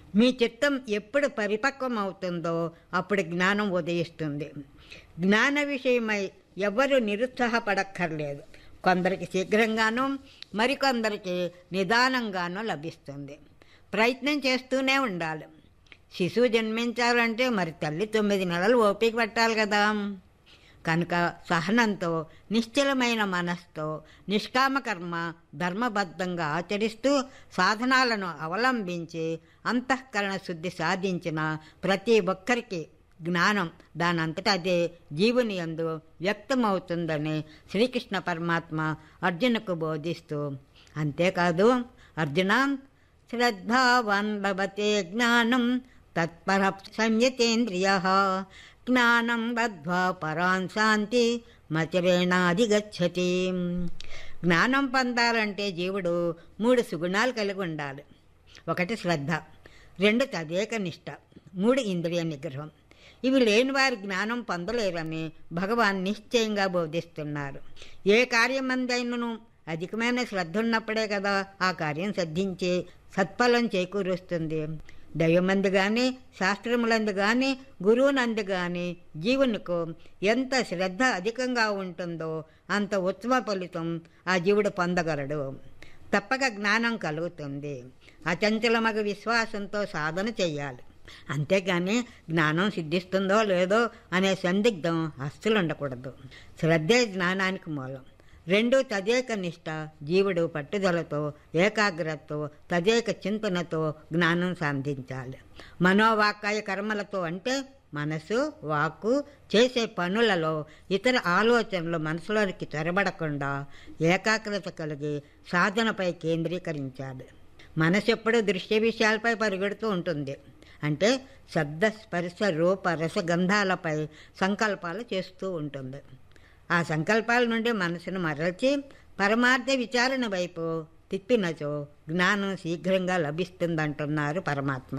మీ చిత్తం ఎప్పుడు పరిపక్వం అవుతుందో అప్పుడు జ్ఞానం ఉదయిస్తుంది జ్ఞాన విషయమై ఎవరు నిరుత్సాహపడక్కర్లేదు కొందరికి శీఘ్రంగానూ మరికొందరికి నిదానంగానూ లభిస్తుంది ప్రయత్నం చేస్తూనే ఉండాలి శిశువు జన్మించాలంటే మరి తల్లి తొమ్మిది నెలలు ఓపిక పట్టాలి కదా కనుక సహనంతో నిశ్చలమైన మనస్తో నిష్కామ కర్మ ధర్మబద్ధంగా ఆచరిస్తూ సాధనాలను అవలంబించి అంతఃకరణ శుద్ధి సాధించిన ప్రతి ఒక్కరికి జ్ఞానం దానంతటా అదే జీవుని యందు వ్యక్తమవుతుందని శ్రీకృష్ణ పరమాత్మ అర్జునకు బోధిస్తూ అంతేకాదు అర్జున శ్రద్ధావాన్ భవతే జ్ఞానం తత్పర సంయతేంద్రియ జ్ఞానం బద్ధ్వా పరాన్ శాంతి మచరేణాధిగచ్చతి జ్ఞానం పొందాలంటే జీవుడు మూడు సుగుణాలు కలిగి ఉండాలి ఒకటి శ్రద్ధ రెండు తదేక నిష్ట మూడు ఇంద్రియ నిగ్రహం ఇవి లేని వారి జ్ఞానం పొందలేరని భగవాన్ నిశ్చయంగా బోధిస్తున్నారు ఏ కార్యమందైనను అధికమైన శ్రద్ధ ఉన్నప్పుడే కదా ఆ కార్యం సిద్ధించి సత్ఫలం చేకూరుస్తుంది దైవమందు కానీ శాస్త్రములందు కానీ గురువునందు కానీ జీవునికు ఎంత శ్రద్ధ అధికంగా ఉంటుందో అంత ఉత్సవ ఫలితం ఆ జీవుడు పొందగలడు తప్పక జ్ఞానం కలుగుతుంది అచంచలమగ విశ్వాసంతో సాధన చేయాలి అంతేగాని జ్ఞానం సిద్ధిస్తుందో లేదో అనే సందిగ్ధం అస్సలు ఉండకూడదు శ్రద్ధే జ్ఞానానికి మూలం రెండు తదేక నిష్ట జీవుడు పట్టుదలతో ఏకాగ్రతతో తదేక చింతనతో జ్ఞానం సాధించాలి మనోవాకాయ కర్మలతో అంటే మనసు వాక్కు చేసే పనులలో ఇతర ఆలోచనలు మనసులోనికి చొరబడకుండా ఏకాగ్రత కలిగి సాధనపై కేంద్రీకరించాలి మనసు ఎప్పుడూ దృశ్య విషయాలపై పరిగెడుతూ ఉంటుంది అంటే శబ్ద స్పర్శ రూప రసగంధాలపై సంకల్పాలు చేస్తూ ఉంటుంది ఆ సంకల్పాల నుండి మనసును మరల్చి పరమార్థ విచారణ వైపు తిప్పినచో జ్ఞానం శీఘ్రంగా లభిస్తుందంటున్నారు పరమాత్మ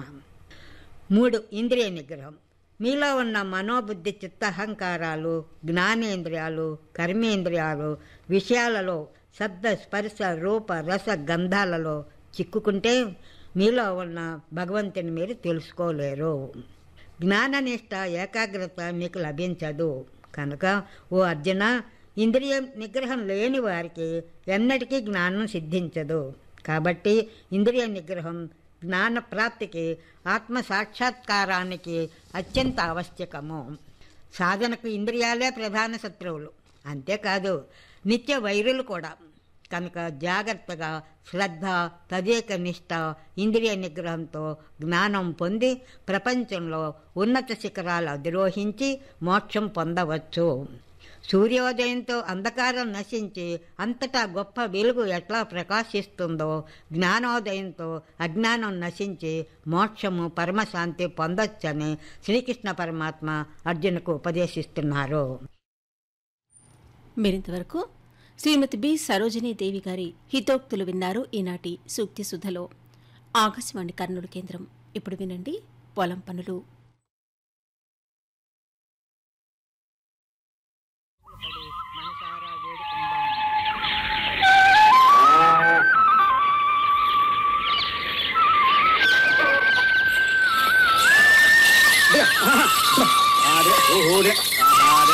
మూడు ఇంద్రియ నిగ్రహం మీలో ఉన్న మనోబుద్ధి చిత్తహంకారాలు జ్ఞానేంద్రియాలు కర్మేంద్రియాలు విషయాలలో శబ్ద స్పర్శ రూప రస గంధాలలో చిక్కుకుంటే మీలో ఉన్న భగవంతుని మీరు తెలుసుకోలేరు జ్ఞాననిష్ట ఏకాగ్రత మీకు లభించదు కనుక ఓ అర్జున ఇంద్రియ నిగ్రహం లేని వారికి ఎన్నటికీ జ్ఞానం సిద్ధించదు కాబట్టి ఇంద్రియ నిగ్రహం జ్ఞాన ప్రాప్తికి ఆత్మ సాక్షాత్కారానికి అత్యంత ఆవశ్యకము సాధనకు ఇంద్రియాలే ప్రధాన శత్రువులు అంతేకాదు నిత్య వైరులు కూడా కనుక జాగ్రత్తగా శ్రద్ధ తదేక నిష్ట ఇంద్రియ నిగ్రహంతో జ్ఞానం పొంది ప్రపంచంలో ఉన్నత శిఖరాలు అధిరోహించి మోక్షం పొందవచ్చు సూర్యోదయంతో అంధకారం నశించి అంతటా గొప్ప వెలుగు ఎట్లా ప్రకాశిస్తుందో జ్ఞానోదయంతో అజ్ఞానం నశించి మోక్షము పరమశాంతి పొందొచ్చని శ్రీకృష్ణ పరమాత్మ అర్జునకు ఉపదేశిస్తున్నారు మీరింతవరకు శ్రీమతి బి సరోజినీ దేవి గారి హితోక్తులు విన్నారు ఈనాటి సూక్తి సుధలో ఆకాశవాణి కర్నూలు కేంద్రం ఇప్పుడు వినండి పొలం పనులు